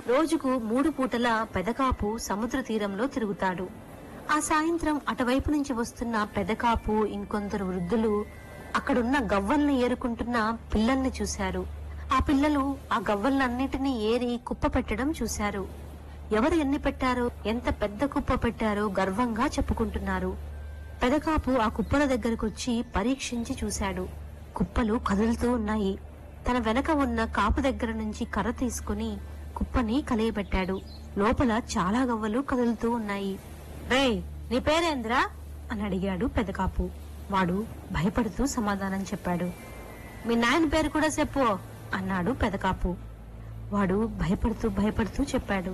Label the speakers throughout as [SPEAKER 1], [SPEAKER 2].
[SPEAKER 1] రోజుకు మూడు పూటల పెదకాపు సముద్ర తీరంలో తిరుగుతాడు ఆ సాయంత్రం అటువైపు నుంచి వస్తున్న పెదకాపు ఇంకొందరు వృద్ధులు అక్కడున్న గవ్వల్ని ఏరుకుంటున్న పిల్లల్ని చూశారు ఆ పిల్లలు ఆ గవ్వలన్నిటినీ ఏరి కుప్ప పెట్టడం చూశారు ఎవరు ఎన్ని పెట్టారో ఎంత పెద్ద కుప్ప పెట్టారో గర్వంగా చెప్పుకుంటున్నారు పెదకాపు ఆ కుప్పల దగ్గరకొచ్చి పరీక్షించి చూశాడు కుప్పలు కదులుతూ ఉన్నాయి తన వెనక ఉన్న కాపు దగ్గర నుంచి కర్ర తీసుకుని కుప్పని కలియబెట్టాడు లోపల చాలా గవ్వలు కదులుతూ ఉన్నాయి రేయ్ నీ పేరేంద్రా అని అడిగాడు పెదకాపు వాడు భయపడుతూ సమాధానం చెప్పాడు మీ నాయన పేరు కూడా చెప్పు అన్నాడు పెదకాపు వాడు భయపడుతూ భయపడుతూ చెప్పాడు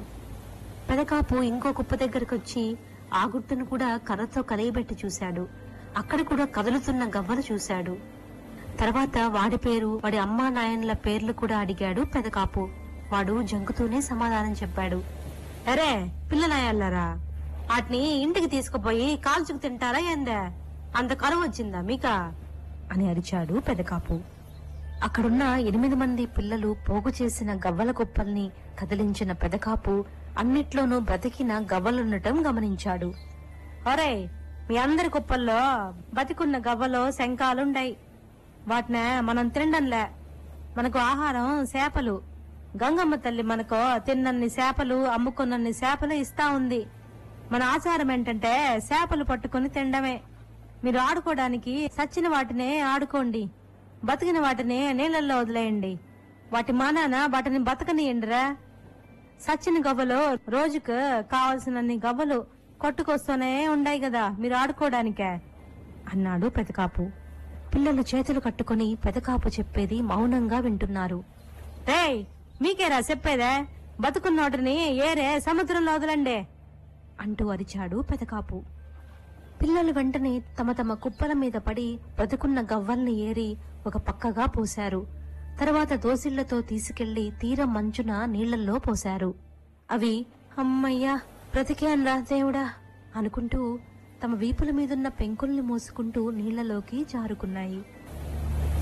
[SPEAKER 1] పెదకాపు ఇంకో కుప్ప దగ్గరకు వచ్చి ఆ గుర్తును కూడా కర్రతో కలయబెట్టి చూశాడు అక్కడ కూడా కదులుతున్న గవ్వలు చూశాడు తర్వాత వాడి పేరు వాడి అమ్మా నాయనల పేర్లు కూడా అడిగాడు పెదకాపు వాడు జంకుతూనే సమాధానం చెప్పాడు అరే పిల్లనాయాలరా వాటిని ఇంటికి తీసుకుపోయి కాల్చుకు తింటారా ఏందే అంత కరువు వచ్చిందా మీకా అని అరిచాడు పెదకాపు అక్కడున్న ఎనిమిది మంది పిల్లలు పోగు చేసిన గవ్వల కుప్పల్ని కదిలించిన పెదకాపు అన్నిట్లోనూ బ్రతికిన గవ్వలుండటం గమనించాడు ఒరే మీ అందరి కుప్పల్లో బతికున్న గవ్వలో శంఖాలుండాయి వాటినే మనం తినడంలే మనకు ఆహారం చేపలు గంగమ్మ తల్లి మనకు తిన్నన్ని చేపలు అమ్ముకున్నన్ని చేపలు ఇస్తా ఉంది మన ఆచారం ఏంటంటే చేపలు పట్టుకుని తినడమే మీరు ఆడుకోవడానికి సచ్చిన వాటినే ఆడుకోండి బతికిన వాటిని నీళ్ళల్లో వదిలేయండి వాటి మానాన వాటిని బతకనియండిరా సచ్చిన గవ్వలు రోజుకు కావలసినన్ని గవ్వలు కొట్టుకొస్తూనే ఉండాయి కదా మీరు ఆడుకోవడానికే అన్నాడు పెదకాపు పిల్లలు చేతులు కట్టుకుని పెదకాపు చెప్పేది మౌనంగా వింటున్నారు రేయ్ మీకేరా చెప్పేదే బతుకున్నోటిని ఏరే సముద్రంలో వదలండి అంటూ అరిచాడు పెదకాపు పిల్లలు వెంటనే తమ తమ కుప్పల మీద పడి బ్రతుకున్న గవ్వల్ని ఏరి ఒక పక్కగా పోశారు తర్వాత దోసిళ్లతో తీసుకెళ్లి తీరం మంచున నీళ్లల్లో పోశారు అవి అమ్మయ్యా బ్రతికేన్రా దేవుడా అనుకుంటూ తమ వీపుల మీదున్న పెంకుల్ని మోసుకుంటూ నీళ్లలోకి జారుకున్నాయి